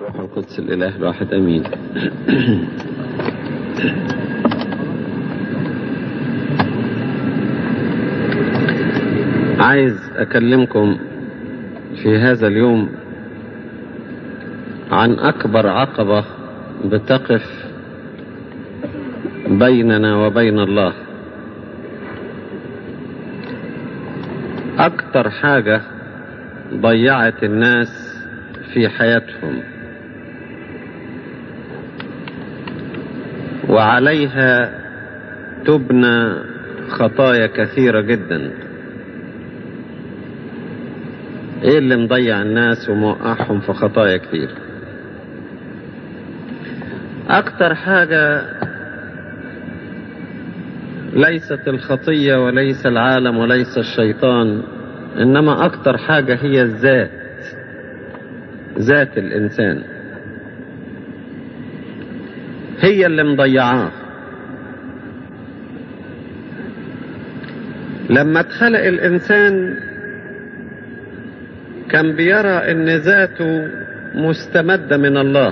والروح القدس الإله الواحد أمين عايز أكلمكم في هذا اليوم عن أكبر عقبة بتقف بيننا وبين الله أكتر حاجة ضيعت الناس في حياتهم وعليها تبنى خطايا كثيرة جدا ايه اللي مضيع الناس وموقعهم في خطايا كتير اكتر حاجة ليست الخطية وليس العالم وليس الشيطان انما اكتر حاجة هي الذات ذات الانسان هي اللي مضيعاه لما اتخلق الانسان كان بيرى ان ذاته مستمدة من الله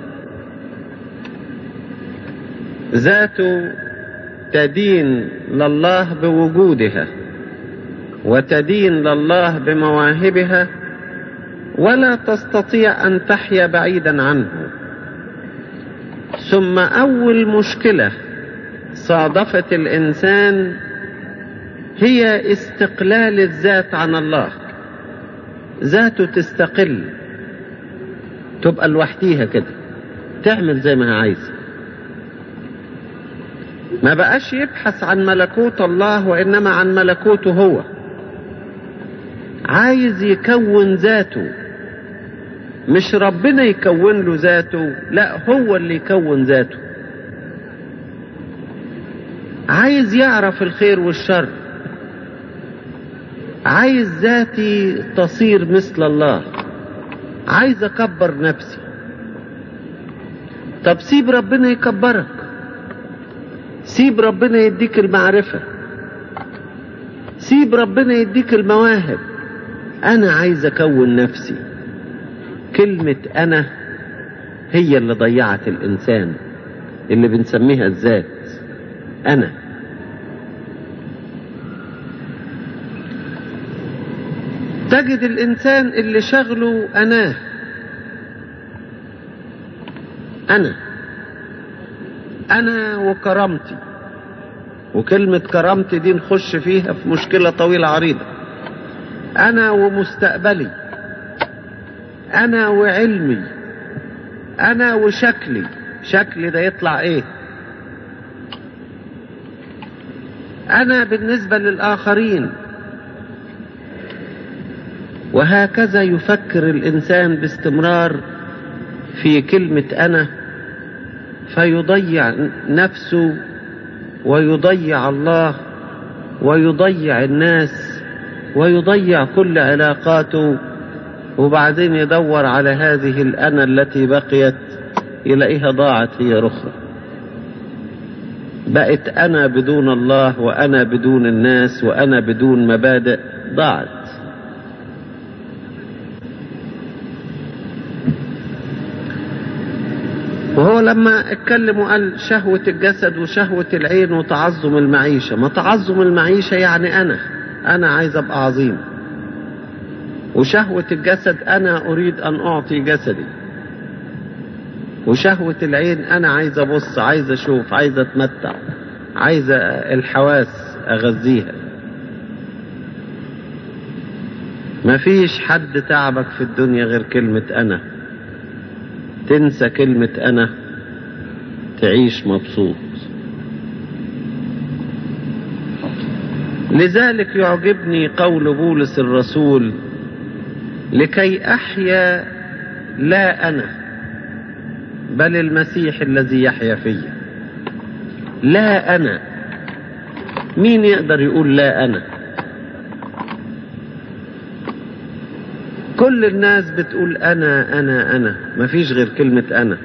ذاته تدين لله بوجودها وتدين لله بمواهبها ولا تستطيع ان تحيا بعيدا عنه ثم اول مشكله صادفت الانسان هي استقلال الذات عن الله ذاته تستقل تبقى لوحديها كده تعمل زي ما هي عايزه ما بقاش يبحث عن ملكوت الله وانما عن ملكوته هو عايز يكون ذاته مش ربنا يكون له ذاته لا هو اللي يكون ذاته عايز يعرف الخير والشر عايز ذاتي تصير مثل الله عايز اكبر نفسي طب سيب ربنا يكبرك سيب ربنا يديك المعرفة سيب ربنا يديك المواهب انا عايز اكون نفسي كلمة انا هي اللي ضيعت الانسان اللي بنسميها الذات انا تجد الانسان اللي شغله اناه انا انا وكرامتي وكلمة كرامتي دي نخش فيها في مشكلة طويلة عريضة انا ومستقبلي انا وعلمي انا وشكلي شكلي ده يطلع ايه انا بالنسبة للاخرين وهكذا يفكر الانسان باستمرار في كلمة انا فيضيع نفسه ويضيع الله ويضيع الناس ويضيع كل علاقاته وبعدين يدور على هذه الأنا التي بقيت يلاقيها ضاعت هي رخرة بقت أنا بدون الله وأنا بدون الناس وأنا بدون مبادئ ضاعت وهو لما اتكلم وقال شهوة الجسد وشهوة العين وتعظم المعيشة ما تعظم المعيشة يعني أنا أنا عايز أبقى عظيم وشهوة الجسد أنا أريد أن أعطي جسدي وشهوة العين أنا عايز أبص عايز أشوف عايز أتمتع عايز الحواس أغذيها مفيش حد تعبك في الدنيا غير كلمة أنا تنسى كلمة أنا تعيش مبسوط لذلك يعجبني قول بولس الرسول لكي أحيا لا أنا بل المسيح الذي يحيا فيا لا أنا مين يقدر يقول لا أنا كل الناس بتقول أنا أنا أنا مفيش غير كلمة أنا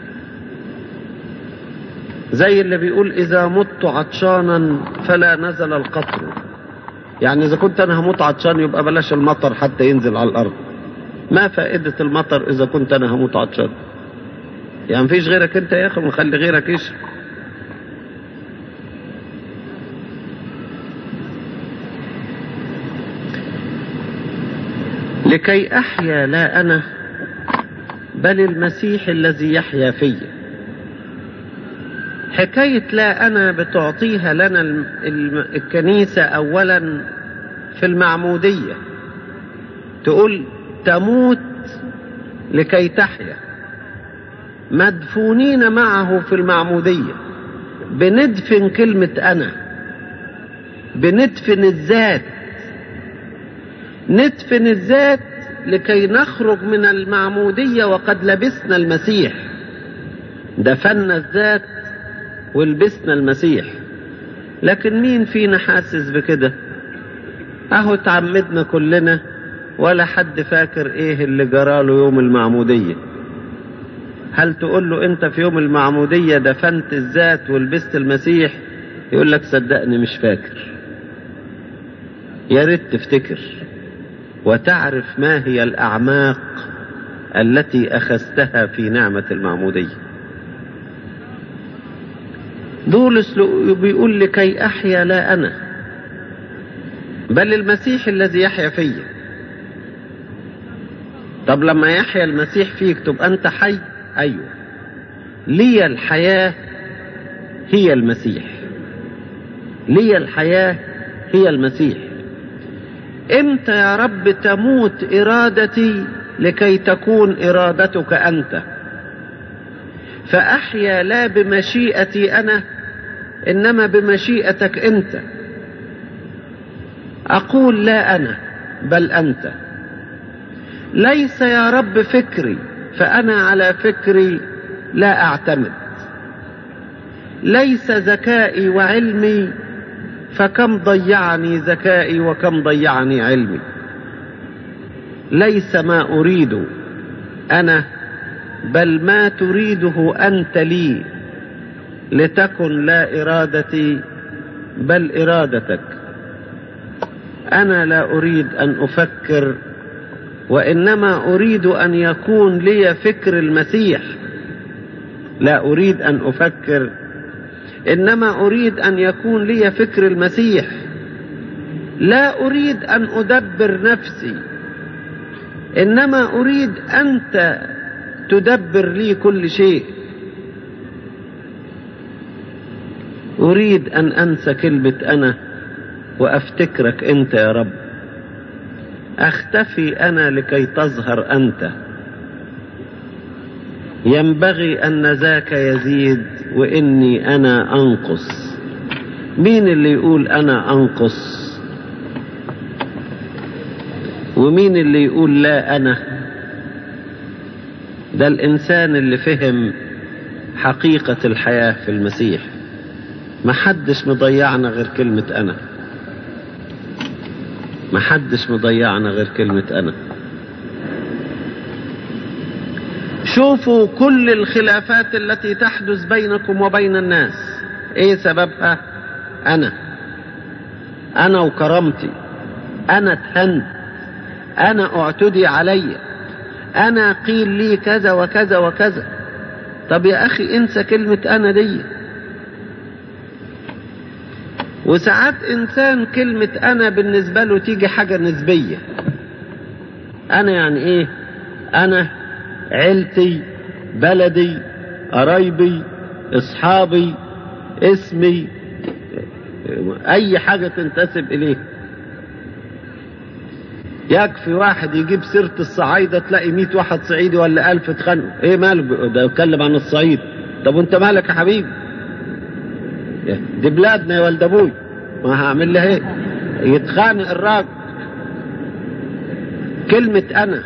زي اللي بيقول إذا مت عطشانا فلا نزل القطر يعني إذا كنت أنا هموت عطشان يبقى بلاش المطر حتى ينزل على الأرض ما فائدة المطر إذا كنت أنا هموت عطشان يعني مفيش غيرك أنت يا أخي ونخلي غيرك يشرب لكي أحيا لا أنا بل المسيح الذي يحيا في حكاية لا أنا بتعطيها لنا الكنيسة أولا في المعمودية تقول تموت لكي تحيا مدفونين معه في المعمودية بندفن كلمة أنا بندفن الذات ندفن الذات لكي نخرج من المعمودية وقد لبسنا المسيح دفنا الذات ولبسنا المسيح لكن مين فينا حاسس بكده اهو تعمدنا كلنا ولا حد فاكر ايه اللي جراله يوم المعمودية هل تقول له انت في يوم المعمودية دفنت الذات ولبست المسيح يقول لك صدقني مش فاكر يا ريت تفتكر وتعرف ما هي الأعماق التي أخذتها في نعمة المعمودية بولس بيقول لكي أحيا لا أنا بل المسيح الذي يحيا فيا طب لما يحيا المسيح فيك تبقى أنت حي أيوه لي الحياة هي المسيح لي الحياة هي المسيح امتى يا رب تموت ارادتي لكي تكون ارادتك انت فاحيا لا بمشيئتي انا انما بمشيئتك انت اقول لا انا بل انت ليس يا رب فكري فانا على فكري لا اعتمد ليس ذكائي وعلمي فكم ضيعني ذكائي وكم ضيعني علمي ليس ما اريد انا بل ما تريده انت لي لتكن لا ارادتي بل ارادتك انا لا اريد ان افكر وانما اريد ان يكون لي فكر المسيح لا اريد ان افكر انما اريد ان يكون لي فكر المسيح لا اريد ان ادبر نفسي انما اريد انت تدبر لي كل شيء اريد ان انسى كلمه انا وافتكرك انت يا رب اختفي انا لكي تظهر انت ينبغي ان ذاك يزيد واني انا انقص مين اللي يقول انا انقص ومين اللي يقول لا انا ده الانسان اللي فهم حقيقة الحياة في المسيح محدش مضيعنا غير كلمة انا محدش مضيعنا غير كلمة انا شوفوا كل الخلافات التي تحدث بينكم وبين الناس ايه سببها انا انا وكرامتي انا اتهنت انا اعتدي علي انا قيل لي كذا وكذا وكذا طب يا اخي انسى كلمة انا دي وساعات انسان كلمة انا بالنسبة له تيجي حاجة نسبية انا يعني ايه انا عيلتي بلدي قرايبي اصحابي اسمي اي حاجة تنتسب اليه يكفي واحد يجيب سيرة الصعايدة تلاقي مية واحد صعيدي ولا ألف اتخانقوا ايه ماله ده يتكلم عن الصعيد طب وانت مالك يا حبيبي دي بلادنا يا ولد ابوي ما هعمل لها ايه يتخانق الراجل كلمة انا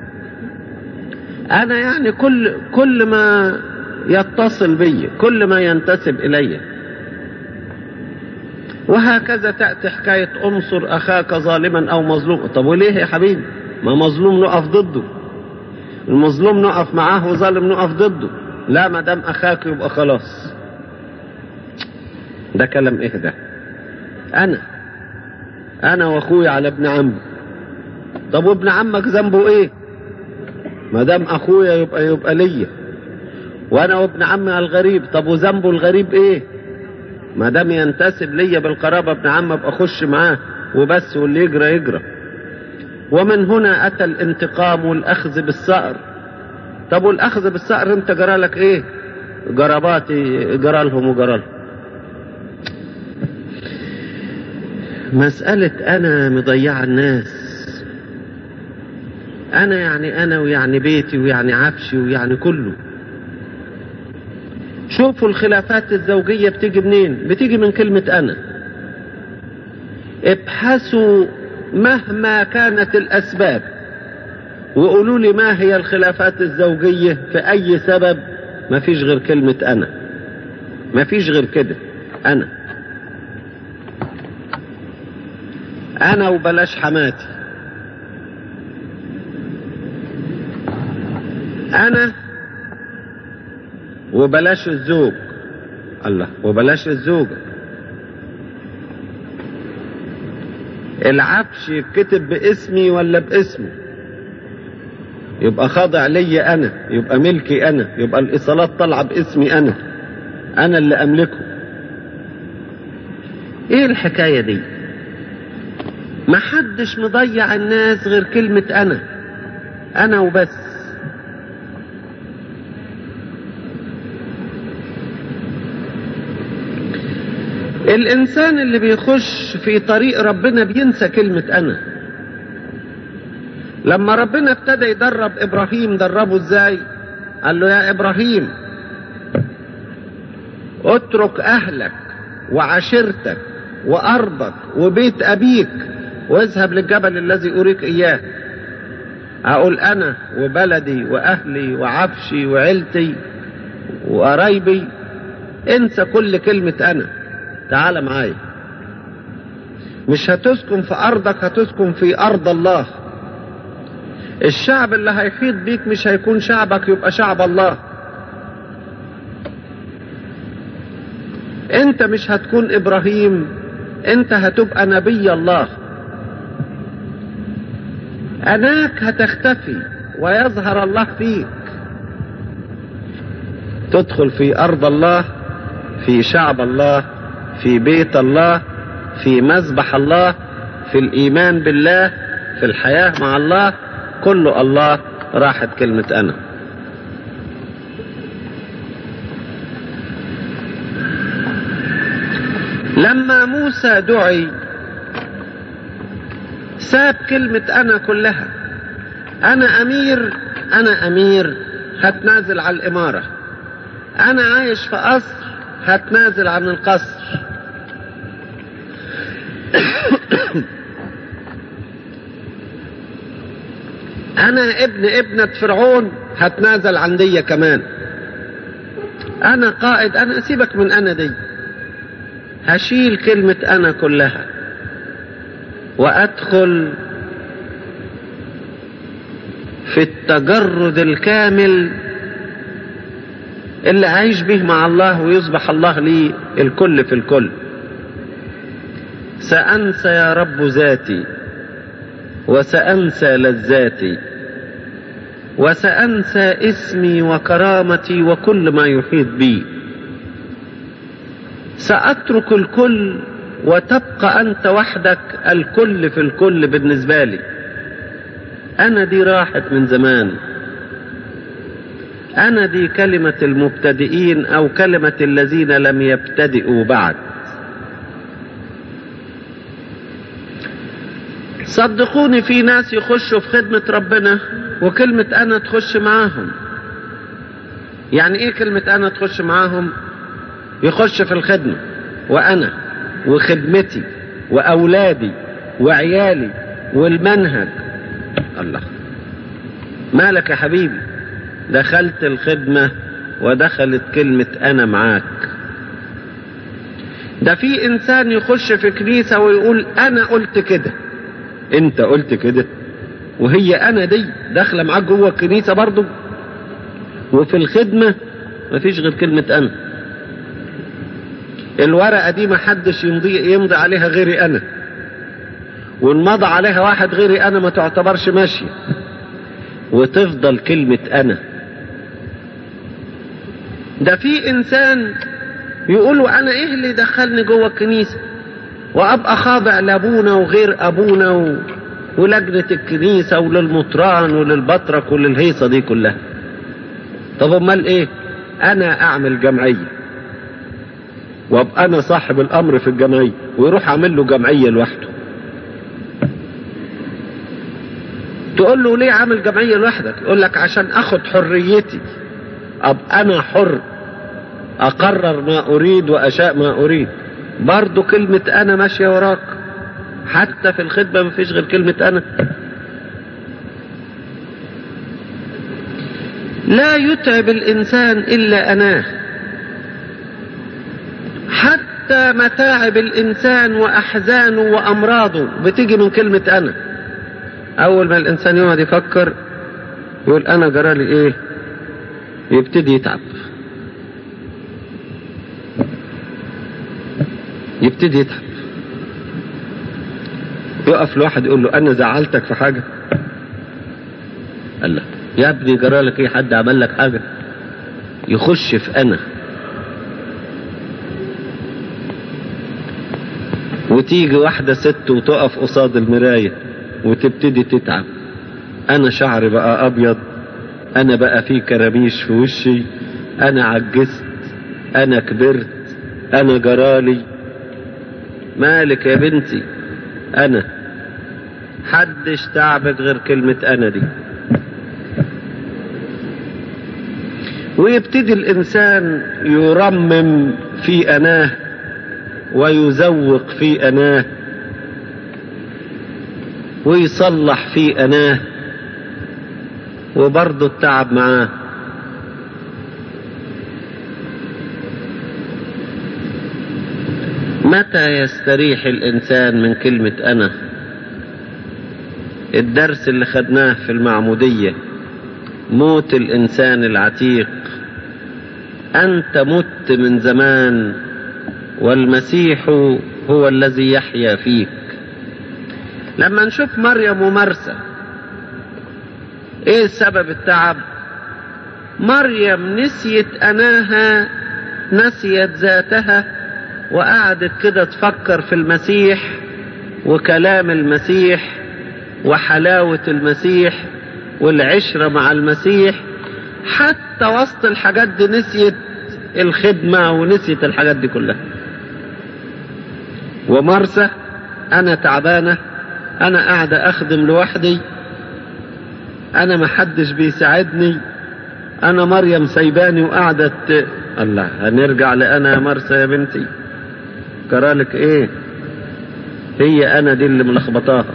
انا يعني كل كل ما يتصل بي كل ما ينتسب الي وهكذا تأتي حكاية انصر اخاك ظالما او مظلوما طب وليه يا حبيبي ما مظلوم نقف ضده المظلوم نقف معاه وظالم نقف ضده لا ما دام اخاك يبقى خلاص ده كلام ايه ده انا انا واخويا على ابن عمي طب وابن عمك ذنبه ايه ما دام اخويا يبقى يبقى ليا وانا وابن عمي الغريب طب وذنبه الغريب ايه ما دام ينتسب ليا بالقرابه ابن عم ابقى اخش معاه وبس واللي يجرى يجرى ومن هنا اتى الانتقام والاخذ بالثأر طب والاخذ بالثأر انت جرى لك ايه جرباتي جرى لهم وجرى لهم مسألة أنا مضيعة الناس أنا يعني أنا ويعني بيتي ويعني عفشي ويعني كله شوفوا الخلافات الزوجية بتيجي منين بتيجي من كلمة أنا ابحثوا مهما كانت الأسباب وقولوا لي ما هي الخلافات الزوجية في أي سبب ما فيش غير كلمة أنا ما فيش غير كده أنا أنا وبلاش حماتي أنا وبلاش الزوج الله وبلاش الزوجة العفش يتكتب باسمي ولا باسمه يبقى خاضع لي انا يبقى ملكي انا يبقى الايصالات طالعه باسمي انا انا اللي املكه ايه الحكايه دي ما حدش مضيع الناس غير كلمه انا انا وبس الانسان اللي بيخش في طريق ربنا بينسى كلمة انا لما ربنا ابتدى يدرب ابراهيم دربه ازاي قال له يا ابراهيم اترك اهلك وعشيرتك وارضك وبيت ابيك واذهب للجبل الذي اريك اياه اقول انا وبلدي واهلي وعفشي وعيلتي وقرايبي انسى كل كلمة انا تعال معايا مش هتسكن في ارضك هتسكن في ارض الله الشعب اللي هيحيط بيك مش هيكون شعبك يبقى شعب الله انت مش هتكون ابراهيم انت هتبقى نبي الله اناك هتختفي ويظهر الله فيك تدخل في ارض الله في شعب الله في بيت الله في مذبح الله في الايمان بالله في الحياه مع الله كله الله راحت كلمه انا لما موسى دعي ساب كلمة أنا كلها أنا أمير أنا أمير هتنازل على الإمارة أنا عايش في قصر هتنازل عن القصر أنا ابن ابنة فرعون هتنازل عن دي كمان أنا قائد أنا سيبك من أنا دي هشيل كلمة أنا كلها وأدخل في التجرد الكامل اللي أعيش به مع الله ويصبح الله لي الكل في الكل سأنسى يا رب ذاتي وسأنسى لذاتي وسأنسى اسمي وكرامتي وكل ما يحيط بي سأترك الكل وتبقى أنت وحدك الكل في الكل بالنسبة لي أنا دي راحت من زمان أنا دي كلمة المبتدئين أو كلمة الذين لم يبتدئوا بعد صدقوني في ناس يخشوا في خدمة ربنا وكلمة أنا تخش معاهم يعني إيه كلمة أنا تخش معاهم يخش في الخدمة وأنا وخدمتي وأولادي وعيالي والمنهج الله مالك يا حبيبي دخلت الخدمة ودخلت كلمة أنا معاك ده في إنسان يخش في كنيسة ويقول أنا قلت كده أنت قلت كده وهي أنا دي داخلة معاك جوه الكنيسة برضو وفي الخدمة مفيش غير كلمة أنا الورقة دي ما حدش يمضي, يمضي عليها غيري أنا وإن مضى عليها واحد غيري أنا ما تعتبرش ماشية وتفضل كلمة أنا ده في إنسان يقولوا أنا إيه اللي دخلني جوه الكنيسة وأبقى خاضع لأبونا وغير أبونا و... ولجنة الكنيسة وللمطران وللبطرك وللهيصة دي كلها طب امال ايه انا اعمل جمعية وابقى انا صاحب الامر في الجمعية ويروح اعمل له جمعية لوحده تقول له ليه عامل جمعية لوحدك يقول لك عشان اخد حريتي ابقى انا حر اقرر ما اريد واشاء ما اريد برضو كلمة انا ماشية وراك حتى في الخدمة مفيش غير كلمة انا لا يتعب الانسان الا اناه حتى متاعب الانسان واحزانه وامراضه بتيجي من كلمة انا اول ما الانسان يقعد يفكر يقول انا جرالي ايه يبتدي يتعب يبتدي يتعب يقف لواحد يقول له انا زعلتك في حاجه قال له يا ابني جرالك ايه حد عمل لك حاجه يخش في انا وتيجي واحده ست وتقف قصاد المرايه وتبتدي تتعب انا شعري بقى ابيض انا بقى في كراميش في وشي انا عجزت انا كبرت انا جرالي مالك يا بنتي انا حدش تعبك غير كلمة انا دي ويبتدي الانسان يرمم في اناه ويزوق في اناه ويصلح في اناه وبرضه التعب معاه متى يستريح الإنسان من كلمة أنا الدرس اللي خدناه في المعمودية موت الإنسان العتيق أنت مت من زمان والمسيح هو الذي يحيا فيك لما نشوف مريم ومرسى ايه سبب التعب مريم نسيت اناها نسيت ذاتها وقعدت كده تفكر في المسيح وكلام المسيح وحلاوة المسيح والعشرة مع المسيح حتى وسط الحاجات دي نسيت الخدمة ونسيت الحاجات دي كلها ومرسى أنا تعبانة أنا قاعدة أخدم لوحدي أنا محدش بيساعدني أنا مريم سايباني وقعدت الله هنرجع لأنا يا مرسى يا بنتي جرالك إيه هي أنا دي اللي ملخبطاها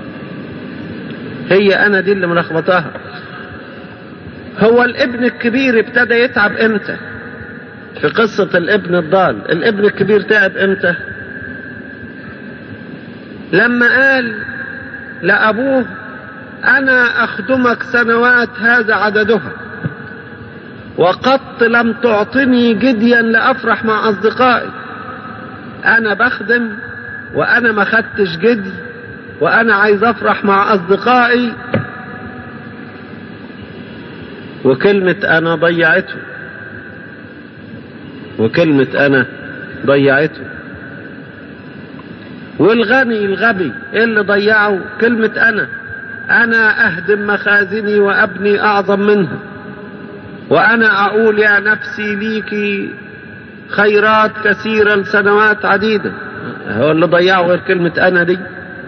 هي أنا دي اللي ملخبطاها هو الابن الكبير ابتدى يتعب امتى في قصة الابن الضال الابن الكبير تعب امتى لما قال لأبوه أنا أخدمك سنوات هذا عددها وقط لم تعطني جديا لأفرح مع أصدقائي أنا بخدم وأنا ما خدتش جدي وأنا عايز أفرح مع أصدقائي وكلمة أنا ضيعته وكلمة أنا ضيعته والغني الغبي إيه اللي ضيعه كلمة أنا أنا أهدم مخازني وأبني أعظم منها وأنا أقول يا نفسي ليك خيرات كثيرة لسنوات عديدة هو اللي ضيعه غير كلمة أنا دي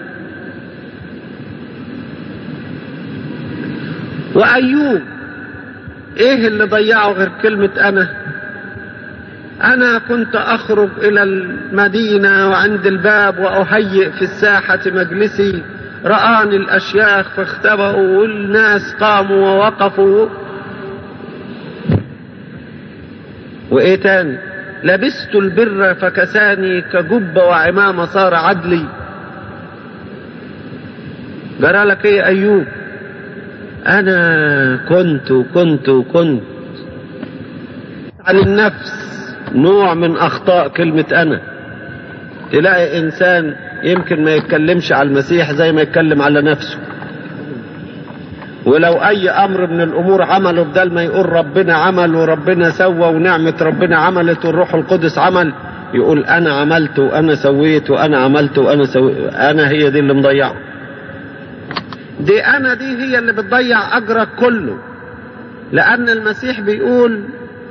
وأيوب إيه اللي ضيعه غير كلمة أنا أنا كنت أخرج إلى المدينة وعند الباب وأهيئ في الساحة مجلسي رآني الأشياخ فاختبأوا والناس قاموا ووقفوا وإيه تاني لبست البر فكساني كجب وعمامة صار عدلي جرى لك ايه ايوب انا كنت وكنت وكنت عن النفس نوع من اخطاء كلمة انا تلاقي انسان يمكن ما يتكلمش على المسيح زي ما يتكلم على نفسه ولو اي امر من الامور عمله بدل ما يقول ربنا عمل وربنا سوى ونعمة ربنا عملت والروح القدس عمل يقول انا عملت وانا سويت وانا عملت وانا سويت انا هي دي اللي مضيعه دي انا دي هي اللي بتضيع اجرك كله لان المسيح بيقول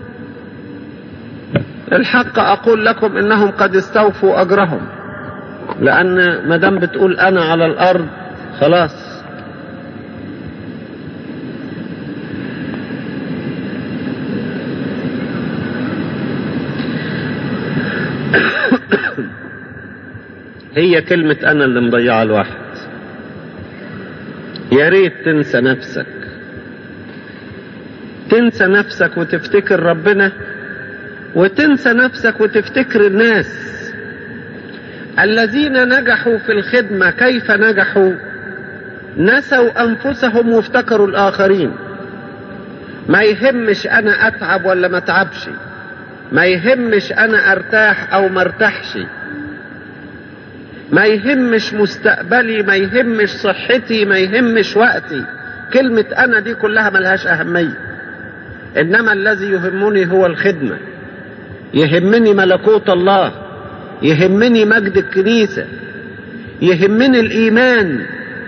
الحق اقول لكم انهم قد استوفوا اجرهم لان ما دام بتقول انا على الارض خلاص هي كلمة أنا اللي مضيعة الواحد يا ريت تنسى نفسك تنسى نفسك وتفتكر ربنا وتنسى نفسك وتفتكر الناس الذين نجحوا في الخدمة كيف نجحوا نسوا أنفسهم وافتكروا الآخرين ما يهمش أنا أتعب ولا ما أتعبش ما يهمش أنا أرتاح أو ما ارتاحش ما يهمش مستقبلي ما يهمش صحتي ما يهمش وقتي كلمة أنا دي كلها ملهاش أهمية إنما الذي يهمني هو الخدمة يهمني ملكوت الله يهمني مجد الكنيسة يهمني الإيمان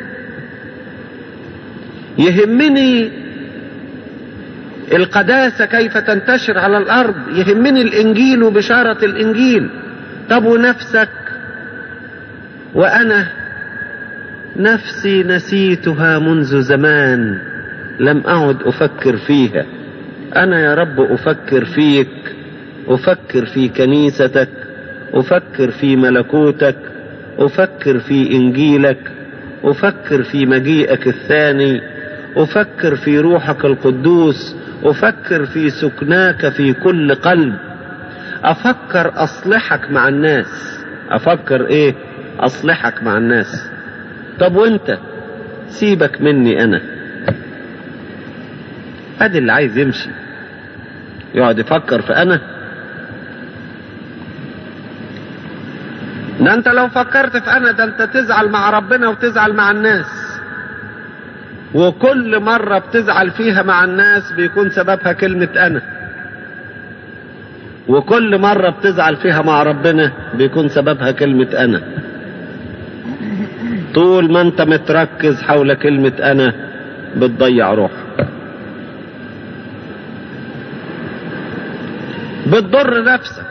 يهمني القداسة كيف تنتشر على الأرض يهمني الإنجيل وبشارة الإنجيل طب ونفسك وأنا نفسي نسيتها منذ زمان لم أعد أفكر فيها أنا يا رب أفكر فيك أفكر في كنيستك أفكر في ملكوتك أفكر في إنجيلك أفكر في مجيئك الثاني أفكر في روحك القدوس أفكر في سكناك في كل قلب أفكر أصلحك مع الناس أفكر إيه أصلحك مع الناس طب وانت سيبك مني أنا ادي اللي عايز يمشي يقعد يفكر في أنا ده انت لو فكرت في انا ده انت تزعل مع ربنا وتزعل مع الناس وكل مرة بتزعل فيها مع الناس بيكون سببها كلمة انا وكل مرة بتزعل فيها مع ربنا بيكون سببها كلمة انا طول ما انت متركز حول كلمة انا بتضيع روحك بتضر نفسك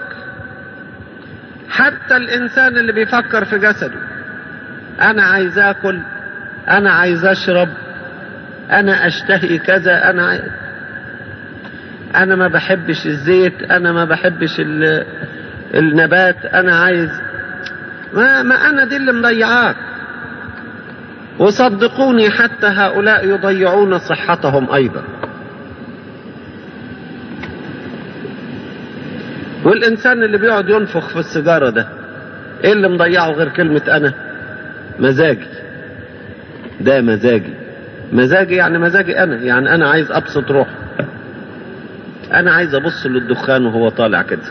حتى الانسان اللي بيفكر في جسده انا عايز اكل انا عايز اشرب انا اشتهي كذا انا عايز انا ما بحبش الزيت انا ما بحبش ال... النبات انا عايز ما, ما انا دي اللي مضيعاك وصدقوني حتى هؤلاء يضيعون صحتهم ايضا والإنسان اللي بيقعد ينفخ في السيجارة ده إيه اللي مضيعه غير كلمة أنا مزاجي ده مزاجي مزاجي يعني مزاجي أنا يعني أنا عايز أبسط روحي أنا عايز أبص للدخان وهو طالع كده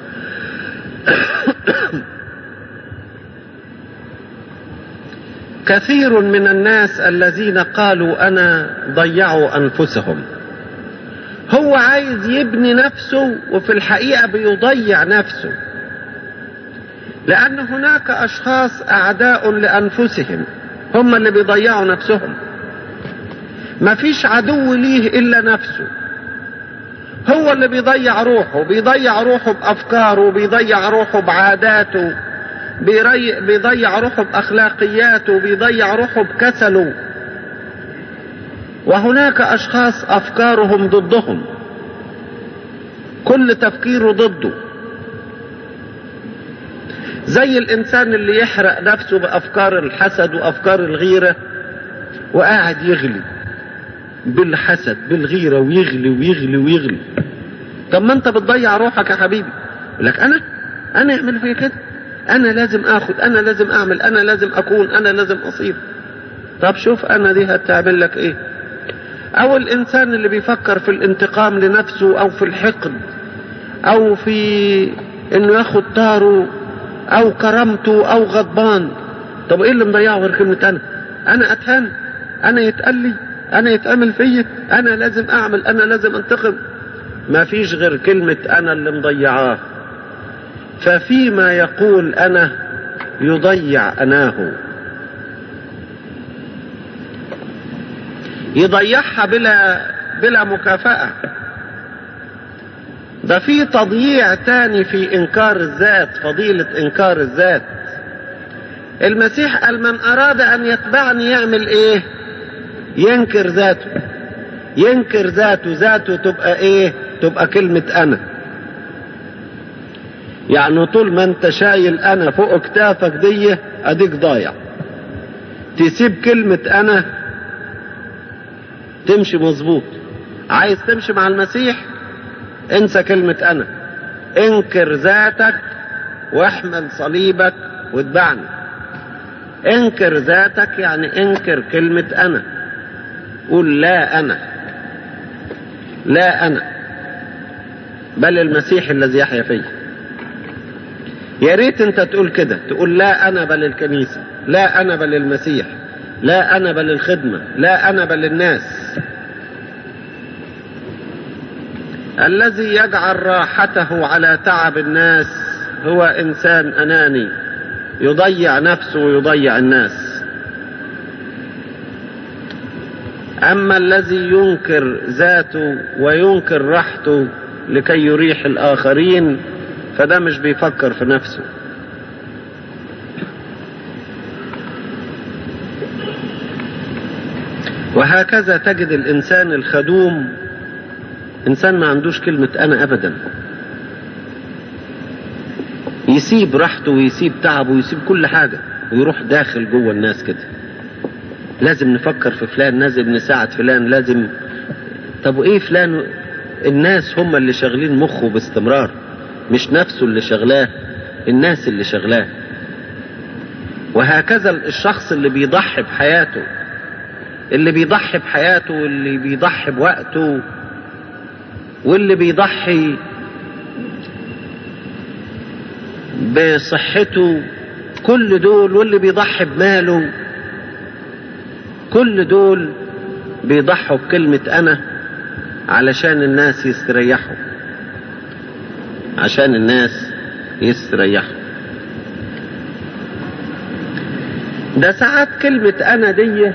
كثير من الناس الذين قالوا أنا ضيعوا أنفسهم هو عايز يبني نفسه وفي الحقيقة بيضيع نفسه لأن هناك أشخاص أعداء لأنفسهم هم اللي بيضيعوا نفسهم ما فيش عدو ليه إلا نفسه هو اللي بيضيع روحه بيضيع روحه بأفكاره بيضيع روحه بعاداته بيري... بيضيع روحه بأخلاقياته بيضيع روحه بكسله وهناك أشخاص أفكارهم ضدهم كل تفكيره ضده زي الإنسان اللي يحرق نفسه بأفكار الحسد وأفكار الغيرة وقاعد يغلي بالحسد بالغيرة ويغلي ويغلي ويغلي طب ما انت بتضيع روحك يا حبيبي يقول لك انا انا اعمل فيا كده انا لازم اخد انا لازم اعمل انا لازم اكون انا لازم اصير طب شوف انا دي هتعمل لك ايه او الانسان اللي بيفكر في الانتقام لنفسه او في الحقد او في انه ياخد طاره او كرامته او غضبان طب ايه اللي مضيعه غير كلمة انا انا اتهان انا يتقال لي انا يتعمل فيا انا لازم اعمل انا لازم انتقم ما فيش غير كلمة انا اللي مضيعاه ففيما يقول انا يضيع اناه يضيعها بلا بلا مكافأة ده في تضييع تاني في انكار الذات فضيلة انكار الذات المسيح قال من اراد ان يتبعني يعمل ايه ينكر ذاته ينكر ذاته ذاته تبقى ايه تبقى كلمة انا يعني طول ما انت شايل انا فوق كتافك دي اديك ضايع تسيب كلمة انا تمشي مظبوط عايز تمشي مع المسيح انسى كلمة انا انكر ذاتك واحمل صليبك واتبعني انكر ذاتك يعني انكر كلمة انا قول لا انا لا انا بل المسيح الذي يحيا فيه يا ريت انت تقول كده تقول لا انا بل الكنيسة لا انا بل المسيح لا انا بل الخدمة لا انا بل الناس الذي يجعل راحته على تعب الناس هو انسان اناني يضيع نفسه ويضيع الناس اما الذي ينكر ذاته وينكر راحته لكي يريح الاخرين فده مش بيفكر في نفسه وهكذا تجد الانسان الخدوم انسان ما عندوش كلمة انا ابدا يسيب راحته ويسيب تعبه ويسيب كل حاجة ويروح داخل جوه الناس كده لازم نفكر في فلان لازم نساعد فلان لازم طب وايه فلان الناس هم اللي شغلين مخه باستمرار مش نفسه اللي شغلاه الناس اللي شغلاه وهكذا الشخص اللي بيضحي بحياته اللي بيضحي بحياته واللي بيضحي بوقته واللي بيضحي بصحته كل دول واللي بيضحي بماله كل دول بيضحوا بكلمة أنا علشان الناس يستريحوا عشان الناس يستريحوا ده ساعات كلمة أنا دي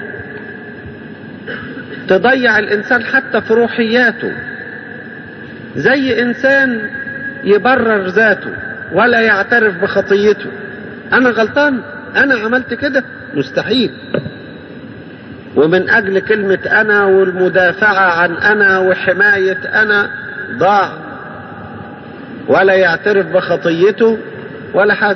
تضيع الإنسان حتى في روحياته زي إنسان يبرر ذاته ولا يعترف بخطيته أنا غلطان أنا عملت كده مستحيل ومن أجل كلمة أنا والمدافعة عن أنا وحماية أنا ضاع ولا يعترف بخطيته ولا حاجة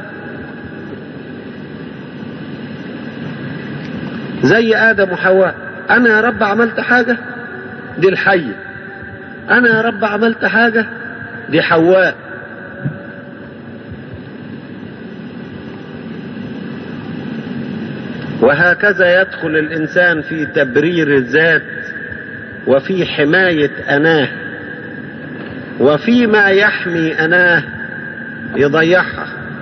زي آدم وحواء أنا يا رب عملت حاجة دي الحية أنا يا رب عملت حاجة دي حواء وهكذا يدخل الإنسان في تبرير الذات وفي حماية أناه وفيما يحمي أناه يضيعها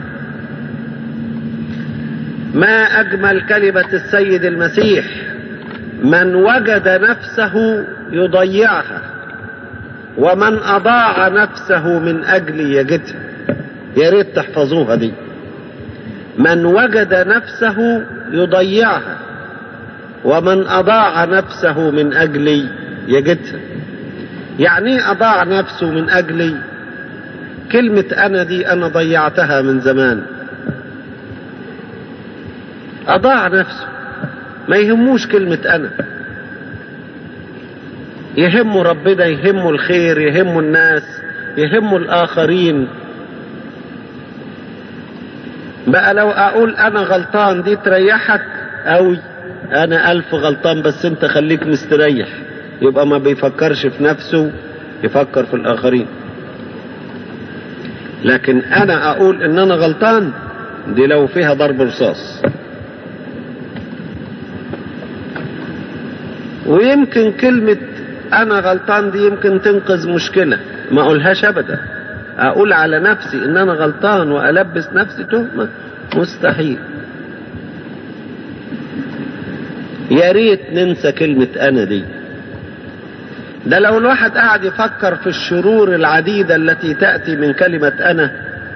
ما أجمل كلمة السيد المسيح من وجد نفسه يضيعها ومن أضاع نفسه من أجل يجدها يا ريت تحفظوها دي من وجد نفسه يضيعها ومن أضاع نفسه من أجلي يجدها يعني أضاع نفسه من أجلي كلمة أنا دي أنا ضيعتها من زمان أضاع نفسه ما يهموش كلمة أنا يهمه ربنا يهمه الخير يهمه الناس يهمه الآخرين بقى لو أقول أنا غلطان دي تريحك أوي أنا ألف غلطان بس أنت خليك مستريح يبقى ما بيفكرش في نفسه يفكر في الآخرين لكن أنا أقول إن أنا غلطان دي لو فيها ضرب رصاص ويمكن كلمة أنا غلطان دي يمكن تنقذ مشكلة ما أقولهاش أبدا أقول على نفسي إن أنا غلطان وألبس نفسي تهمة مستحيل يا ريت ننسى كلمة أنا دي ده لو الواحد قاعد يفكر في الشرور العديدة التي تأتي من كلمة أنا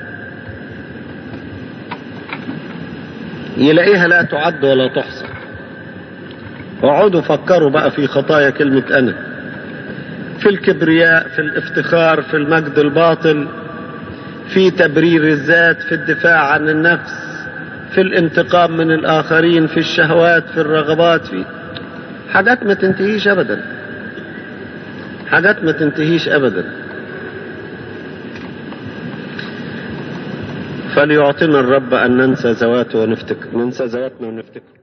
يلاقيها لا تعد ولا تحصى اقعدوا فكروا بقى في خطايا كلمة أنا في الكبرياء في الافتخار في المجد الباطل في تبرير الذات في الدفاع عن النفس في الانتقام من الآخرين في الشهوات في الرغبات في حاجات ما تنتهيش أبدا حاجات ما تنتهيش أبدا فليعطينا الرب أن ننسى ذواته ونفتكر ننسى ذواتنا ونفتكر